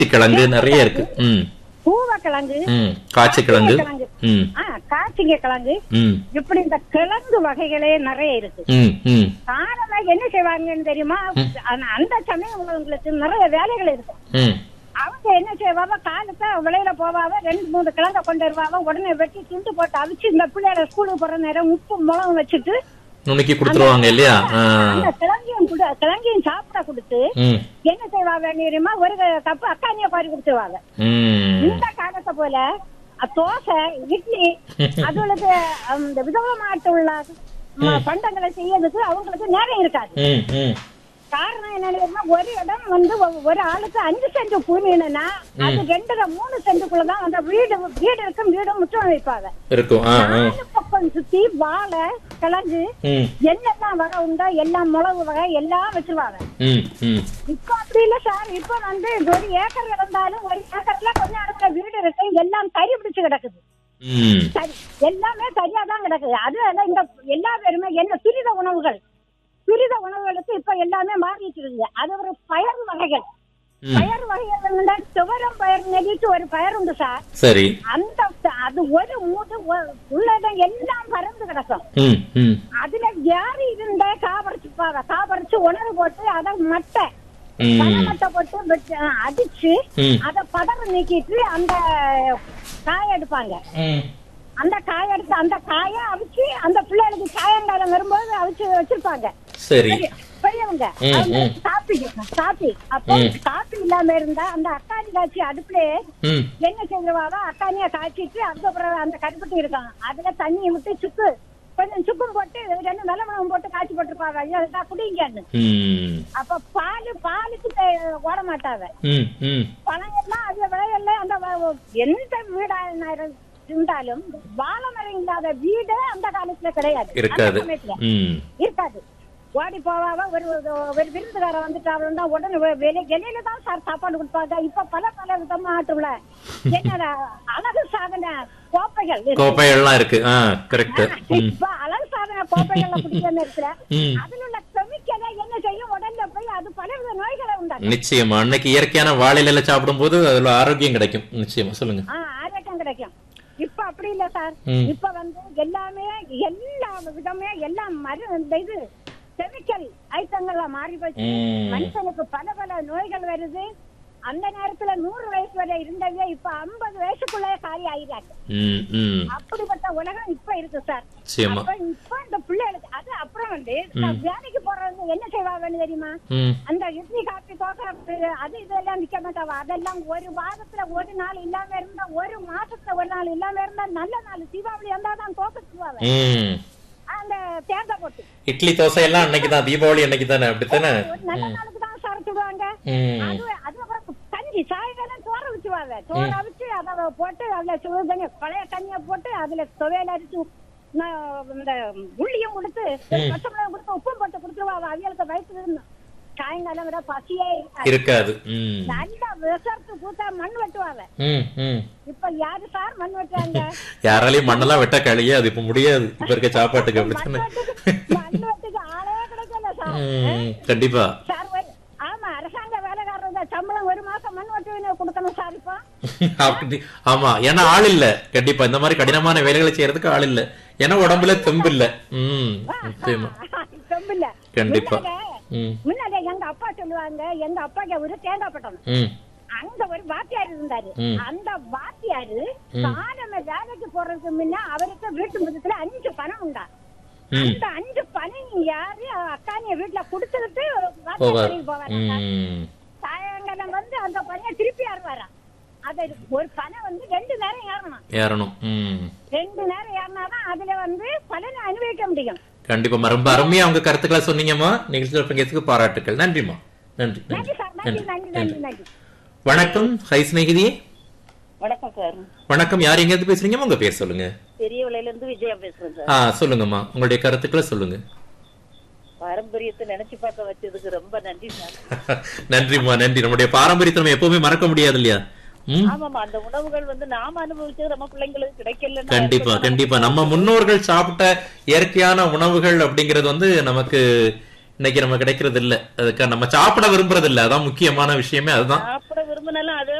கிழங்கு நிறைய இருக்கு ம் பூவக்கிழங்கு ம் காய்ச்சி கிழங்கு கிழங்கு. ம் ஆ காய்ச்சிங்க கிழங்கு ம் இப்படி இந்த கிழங்கு வகைகளே நிறைய இருக்கு ம் ம் காரணமா என்ன செய்வாங்கன்னு தெரியுமா ஆனா அந்த சமயம் உள்ளவங்களுக்கு நிறைய வேலைகள் இருக்கும் ம் அவங்க என்ன செய்வாங்க காலத்தை விளையில போவாங்க ரெண்டு மூணு கிழங்க கொண்டு வருவாங்க உடனே வெட்டி துண்டு போட்டு அவிச்சு இந்த பிள்ளையோட ஸ்கூலுக்கு போற நேரம் உப்பு மிளகும் வச்சுட்டு நுணுக்கி கொடுத்துருவாங்க இல்லையா ஆ அந்த கிழங்கையும் குடு கிழங்கையும் சாப்பிட கொடுத்து ம் என்ன செய்வாங்க தெரியுமா ஒரு கப்பு அக்கானிய பாரி கொடுத்துருவாங்க ம் இந்த காலத்தை போல அ, தோசை இட்லி அதுகளுக்கு அந்த விதவிதமாட்டு உள்ள ம, பண்டங்களை செய்யறதுக்கு அவங்களுக்கு நேரம் இருக்காது ம் ம் காரணம் என்னன்னு தெரியுமா, ஒரு இடம் வந்து ஒ- ஒரு ஆளுக்கு அஞ்சு சென்ட் பூமின்னா அது ரெண்டுல மூணு சென்ட்டுக்குள்ளதான் அந்த வீடு வீடு இருக்கும் வீடு முற்றம் வைப்பாங்க இருக்கும் ஆ ஆ நாலு பக்கம் சுத்தி வாழை கிழங்கு ம் என்னெல்லாம் வகை உண்டோ எல்லாம் மிளகு வகை எல்லாம் வச்சிருவாங்க ம் ம் இப்ப அப்படி இல்ல சார் இப்ப வந்து ஒரு ஏக்கர் இருந்தாலும் ஒரு ஏக்கர்ல கொஞ்ச இடத்துல வீடு இருக்கு எல்லாம் கறி பிடிச்சு கிடக்குது ம் சரி எல்லாமே சரியா தான் கிடக்குது அது எல்லாம் இந்த எல்லா பேருமே என்ன துரித உணவுகள் துரித உணவுகளுக்கு இப்ப எல்லாமே மாறிட்டு இருக்கு அது ஒரு பயர் வகைகள் ம். பயர் வகைகள் வந்து துவரம் பயர் நெல்லிட்டு ஒரு பயர் உண்டு சார் சரி அந்த அது ஒரு மூடு ஒ- உள்ளடம் எல்லாம் பறந்து கிடக்கும் ம் ம் அதுல யாரு இருந்தா காபரிச்சுப்பாங்க காபரிச்சு உணவு போட்டு அதை மட்டை ம் பனமட்டை போட்டு வெச்சு, ஆ, அடிச்சு ம். அத பதற நீக்கிட்டு அந்த காய எடுப்பாங்க ம் அந்த காய எடுத்து அந்த காய அவிச்சு அந்த பிள்ளைகளுக்கு சாயங்காலம் வரும்போது அவிச்சு வச்சிருப்பாங்க சரி பெரிய- பெரியவங்க ம், அவங்க ம். காப்பி காப்பி அப்போ ம். காப்பி இல்லாம இருந்தா அந்த அக்காணி காய்ச்சி அடுப்புலயே ம் என்ன செஞ்சிருவாங்க அக்காணிய காய்ச்சிட்டு அதுக்கப்புறம் அந்த கருப்பட்டி இருக்கும் அதுல தண்ணியை விட்டு சுக்கு கொஞ்சம் சுக்கும் போட்டு ரெண்டு நல்ல மிளகும் போட்டு காய்ச்சி போட்டிருப்பாங்க ஐயா இதா குடிங்கன்னு ம் அப்ப பால் பாலுக்கு தே- ஓட மாட்டாங்க ம் ம் பழங்கள்லாம் அது விளையல்ல அந்த வ- எந்த வீடா இருந்தாலும் வாழை மரம் இல்லாத வீடு அந்த காலத்துல கிடையாது இருக்காது அந்த சமயத்துல ம் இருக்காது ஓடி போவாவ ஒரு ஒரு விருந்துகார வந்துட்டாங்கன்னா உடனே வெ- வெளி வெளியில தான் சார் சாப்பாடு கொடுப்பாங்க இப்ப பல பல விதமா ஆட்டுல என்னடா அழகு சாதன கோப்பைகள் இருக்கு. கோப்பைகள்லாம் இருக்கு ஆ கரெக்ட் ம் இப்ப அழகு சாதன கோப்பைகள்ல குடிக்கணும் இருக்கிற ம் அதுல உள்ள கெமிக்கலை என்ன செய்யும் உடல்ல போய் அது பலவித நோய்களை உண்டாக்கும் நிச்சயமா அன்னைக்கு இயற்கையான வாழை இலையில சாப்பிடும்போது அதுல ஆரோக்கியம் கிடைக்கும் நிச்சயமா சொல்லுங்க ஆ, ஆரோக்கியம் கிடைக்கும் இப்ப அப்படி இல்ல சார் ம். இப்ப வந்து எல்லாமே எல்லா விதமே எல்லாம் மரு இந்த இது கெமிக்கல் ஐட்டங்கள்ல மாறி போச்சு ம். மனுஷனுக்கு பல பல நோய்கள் வருது அந்த நேரத்துல நூறு வயசு வரை இருந்தவங்க இப்ப ஐம்பது வயசுக்குள்ளே காலி ஆகிறாங்க ம் ம் அப்படிப்பட்ட உலகம் இப்ப இருக்கு சார் நிச்சயமா அப்ப இப்ப இந்த பிள்ளைகளுக்கு அது அப்புறம் வந்து நான் வேலைக்கு போறவங்க என்ன செய்வாங்கன்னு தெரியுமா ம் அந்த இட்லி காப்பி தோசை அது இதெல்லாம் நிக்க மாட்டாவா அதெல்லாம் ஒரு வாரத்துல ஒரு நாள் இல்லாம இருந்தா ஒரு மாசத்துல ஒரு நாள் இல்லாம இருந்தா நல்ல நாள் தீபாவளி வந்தா தான் தோசை சுடுவாங்க ம் அந்த தேங்காய் போட்டு இட்லி தோசை எல்லாம் அன்னைக்கு தான் தீபாவளி அன்னைக்கு தானே அப்படித்தானே ஒரு நல்ல நாளுக்கு தான் சார் சுடுவாங்க ம் அது அதுக்கப்புறம் கஞ்சி சாயங்காலம் சோற வச்சுவாங்க சோற வச்சு அதை போட்டு அதுல சுடு தண்ணி பழைய தண்ணிய போட்டு அதுல துவையல் அரிச்சு ந- இந்த உள்ளியும் கொடுத்து பச்சை மிளகாய் கொடுத்து உப்பும் போட்டு கொடுத்துருவாங்க அவியலுக்கு வயிற்று சாயங்காலம் விட பசியே இருக்காது இருக்காது ம் நல்ல விசர்த்து பூத்தா மண் வெட்டுவாங்க ம் ம் இப்ப யாரு சார் மண் வெட்டுறாங்க யாராலையும் மண்ணெல்லாம் வெட்ட கழிய அது இப்ப முடியாது இப்ப இருக்க சாப்பாட்டுக்கு மண் அப்படித்தானே வெட்டுக்கு மண் வெட்டுக்கு ஆளே கிடைக்கல சார் ம் கண்டிப்பா சார் ஒரு- ஆமா அரசாங்க வேலைக்காரங்க சம்பளம் ஒரு மாசம் மண் வெட்டு கொடுக்கணும் சார் இப்போ அப்படி ஆமா ஏன்னா ஆள் இல்ல கண்டிப்பா இந்த மாதிரி கடினமான வேலைகளை செய்யறதுக்கு ஆள் இல்ல ஏன்னா உடம்புல தெம்பு இல்ல ம் நிச்சயமா தெம்பில்ல கண்டிப்பா முன்னாடி ம் முன்னாடி எங்க அப்பா சொல்லுவாங்க எங்க அப்பாக்கு ஒரு தேங்காய் பட்டணும் ம் அங்க ஒரு வாத்தியார் இருந்தாரு ம். அந்த வாத்தியாரு காலமே வேலைக்கு போறதுக்கு முன்ன அவருக்கு வீட்டு முகத்துல அஞ்சு பணம் உண்டா ம் அந்த அஞ்சு பணம் யாரு அக்கானிய வீட்டுல கொடுத்துக்கிட்டு வாத்தியார் போவார் வேலைக்கு போவாரு ம் சாயங்காலம் வந்து அந்த பையன் திருப்பி ஏறுவாரா அது ஒரு பணம் வந்து ரெண்டு நேரம் ஏறணும் ஏறணும் ம் ரெண்டு நேரம் ஏறினாதான் அதுல வந்து பலனை அனுபவிக்க முடியும் கண்டிப்பா ரொம்ப அருமையா உங்க கருத்துக்களை சொன்னீங்கம்மா நிகழ்ச்சியில் பங்கேற்றதுக்கு பாராட்டுக்கள் நன்றிம்மா நன்றி நன்றி நன்றி சார் நன்றி நன்றி நன்றி நன்றி நன்றி நன்றி வணக்கம் ஹை சிநேகிதியே வணக்கம் சார் வணக்கம் யார் எங்க இருந்து பேசுறீங்க உங்க பேர் சொல்லுங்க பெரிய விலையில இருந்து விஜயா பேசுறேன் சார் ஆ சொல்லுங்கம்மா உங்களுடைய கருத்துக்களை சொல்லுங்க பாரம்பரியத்தை நினைச்சு பார்க்க வச்சதுக்கு ரொம்ப நன்றி சார் நன்றிம்மா நன்றி நம்முடைய பாரம்பரியத்தை நம்ம எப்பவுமே மறக்க முடியாது இல்லையா ம் ஆமாமா அந்த உணவுகள் வந்து நாம அனுபவிச்சது நம்ம பிள்ளைங்களுக்கு கிடைக்கல கண்டிப்பா கண்டிப்பா நம்ம முன்னோர்கள் சாப்பிட்ட இயற்கையான உணவுகள் அப்படிங்கிறது வந்து நமக்கு இன்னைக்கு நம்ம கிடைக்கிறது இல்ல அதுக்கு நம்ம சாப்பிட விரும்புறது இல்ல அதான் முக்கியமான விஷயமே அதுதான் சாப்பிட உடம்பு நல்லா அதே